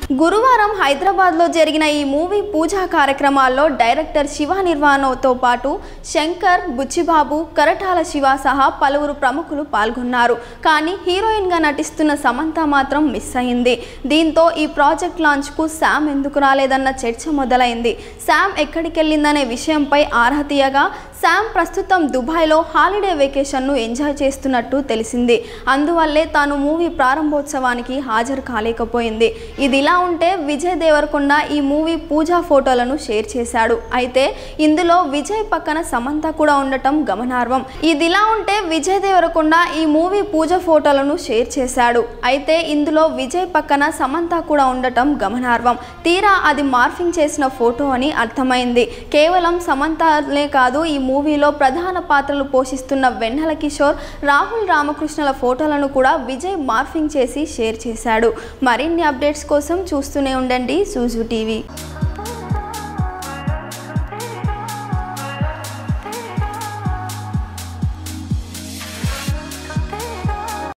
గురువారం హైదరాబాద్లో జరిగిన ఈ మూవీ పూజా కార్యక్రమాల్లో డైరెక్టర్ శివ నిర్వాణతో పాటు శంకర్ బుచ్చిబాబు కరటాల శివ సహా పలువురు ప్రముఖులు పాల్గొన్నారు కానీ హీరోయిన్గా నటిస్తున్న సమంత మాత్రం మిస్ అయింది దీంతో ఈ ప్రాజెక్ట్ లాంచ్కు శామ్ ఎందుకు రాలేదన్న చర్చ మొదలైంది శామ్ ఎక్కడికి వెళ్ళిందనే విషయంపై ఆరా తీయగా శామ్ ప్రస్తుతం దుబాయ్లో హాలిడే వెకేషన్ను ఎంజాయ్ చేస్తున్నట్టు తెలిసింది అందువల్లే తాను మూవీ ప్రారంభోత్సవానికి హాజరు కాలేకపోయింది ఇదిలా ఉంటే విజయ్ దేవరకొండ ఈ మూవీ పూజా ఫోటోలను షేర్ చేశాడు అయితే ఇందులో విజయ్ పక్కన సమంత కూడా ఉండటం గమనార్హం ఇదిలా ఉంటే విజయ్ దేవరకొండ ఈ మూవీ పూజ ఫోటోలను షేర్ చేశాడు అయితే ఇందులో విజయ్ పక్కన సమంత కూడా ఉండటం గమనార్హం తీరా అది మార్ఫింగ్ చేసిన ఫోటో అని అర్థమైంది కేవలం సమంతనే కాదు ఈ మూవీలో ప్రధాన పాత్రలు పోషిస్తున్న వెన్నెల కిషోర్ రాహుల్ రామకృష్ణల ఫోటోలను కూడా విజయ్ మార్ఫింగ్ చేసి షేర్ చేశాడు మరిన్ని అప్డేట్స్ కోసం చూస్తూనే ఉండండి సూజు టీవీ